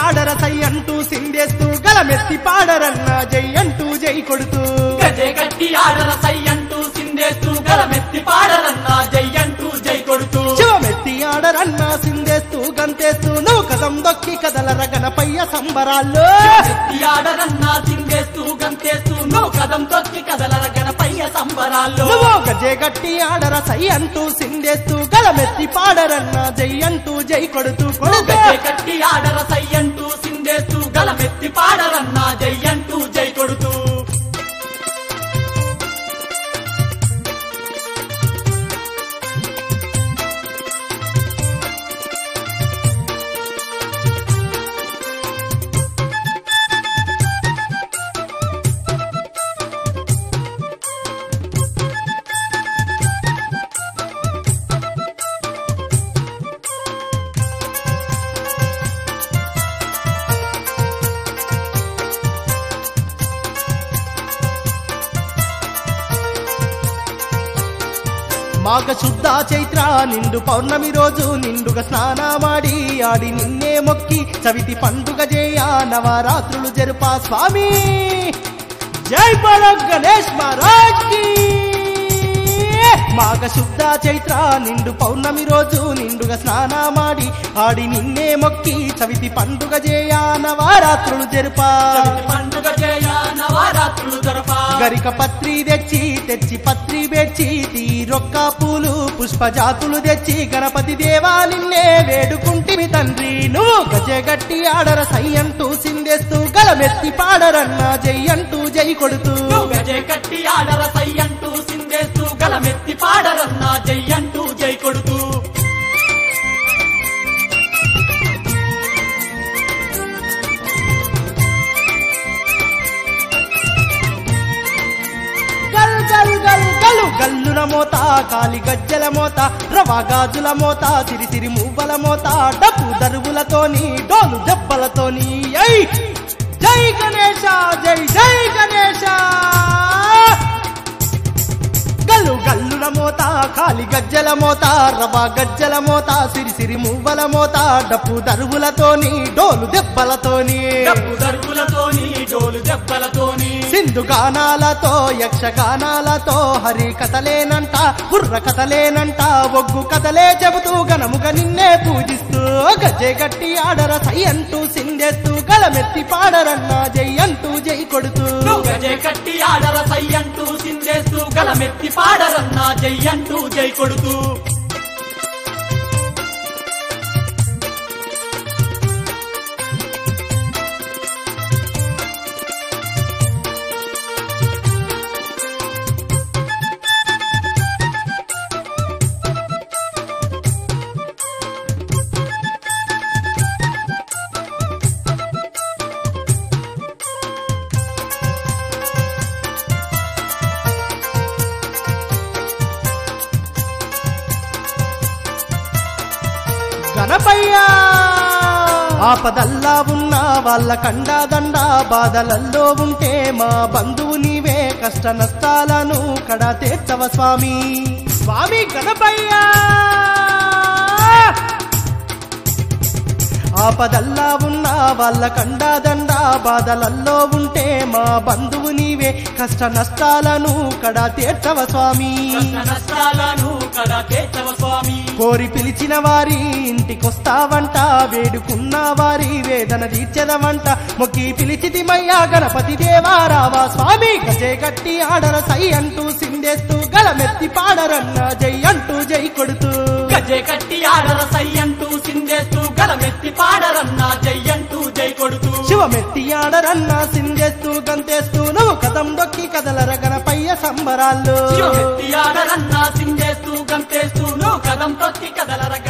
ఆడర సై అంటూ సిందేస్తూ గలమెత్తి పాడరన్న జై అంటూ జై కొడుతూ గజే గట్టి ఆడర సై అంటూ సిందేస్తూ గలమెత్తి పాడరన్నా జై అంటూ జై కొడుతూ శివమెత్తి ఆడరన్న సిందేస్తూ గంతేస్తూ నువ్వు కదం దొక్కి కదలర గణపయ్య సంబరాల్లో ఎత్తి ఆడరన్నా సిందేస్తూ గంతేస్తూ నువ్వు కదం తొక్కి కదలర గణపయ్య సంబరాల్లో నువ్వు గజే గట్టి ఆడర సై అంటూ సిందేస్తూ గలమెత్తి పాడరన్న జై అంటూ జై కొడుతూ కొడుతూ గజే కట్టి ఆడర సై అంటూ సిందేస్తూ గలమెత్తి పాడరన్నా జై అంటూ జై కొడుతూ మాఘ శుద్ధ చైత్ర నిండు పౌర్ణమి రోజు నిండుగా స్నానమాడి ఆడి నిన్నే మొక్కి చవితి పండుగ చేయ నవరాత్రులు జరుపా స్వామి జై బలో గణేష్ మహారాజ్ కి మాఘ శుద్ధ చైత్ర నిండు పౌర్ణమి రోజు నిండుగా స్నానమాడి ఆడి నిన్నే మొక్కి చవితి పండుగ చేయ నవరాత్రులు జరుపా పండుగ చేయ నవరాత్రులు జరపా గరిక పత్రి తెచ్చి తెచ్చి పత్రి బెచ్చి తీరొక్క పూలు పుష్పజాతులు తెచ్చి గణపతి దేవా నిన్నే వేడుకుంటివి తండ్రి నువ్వు గజగట్టి ఆడర సై అంటూ సిందేస్తూ గలమెత్తి పాడరన్న జై అంటూ జై కొడుతూ నువ్వు గజే కట్టి ఆడర సై అంటూ సిందేస్తూ గలమెత్తి పాడరన్నా జై అంటూ జై కొడుతూ గల్ గల్ గల్ గలు గల్లుల మోత కాలి గజ్జల మోత రవా గాజుల మోత సిరి సిరి మువ్వల మోత డబ్బు దరువులతోని డోలు దెబ్బలతోని ఐ జై గణేశ జై జై గణేశ గల్లు గల్లుల మోత కాలి గజ్జల మోత రవా గజ్జల మోత సిరి సిరి మువ్వల మోత డప్పు దరువులతోని డోలు దెబ్బలతోని డబ్బు దర్పులతోని డోలు దెబ్బలతోని సింధు గానాలతో యక్షగానాలతో హరి కథలేనంట బుర్ర కథలేనంట ఒగ్గు కథలే చెబుతూ గనముగ నిన్నే పూజిస్తూ గజే గట్టి ఆడర సై అంటూ సిందేస్తూ గలమెత్తి పాడరన్న జై అంటూ జై కొడుతూ నువ్వు గజే కట్టి ఆడర సై అంటూ సిందేస్తూ గలమెత్తి పాడరన్నా జై అంటూ జై కొడుతూ గణపయ్యా ఆపదల్లా ఉన్న వాళ్ళ కండాదండ బాధలల్లో ఉంటే మా బంధువు నీవే కష్ట నష్టాలను కడ తీర్చవ స్వామి స్వామి గణపయ్యా ఆపదల్లా ఉన్న వాళ్ళ కండాదండ బాధలల్లో ఉంటే మా బంధువు నీవే కష్ట నష్టాలను కడ తీర్చవ స్వామి కష్ట నష్టాలను కదా చేతవ స్వామి కోరి పిలిచిన వారి ఇంటికొస్తావంట వేడుకున్న వారి వేదన తీర్చదవంట మొక్కి పిలిచితిమయ్యా గణపతి దేవా రావా స్వామి గజే గట్టి ఆడర సై అంటూ సిందేస్తూ గలమెత్తి పాడరన్న జై అంటూ జై కొడుతూ గజే కట్టి ఆడర సై అంటూ సిందేస్తూ గలమెత్తి పాడరన్నా జై అంటూ జై కొడుతూ శివమెత్తి ఆడరన్న సిందేస్తూ గంతేస్తూ నువ్వు కథం దొక్కి కదలర గణపయ్య సంబరాల్లో శివమెత్తి ఆడరన్నా సిందేస్తూ గంతేస్తూ నువ్వు కదం తొక్కి కదలర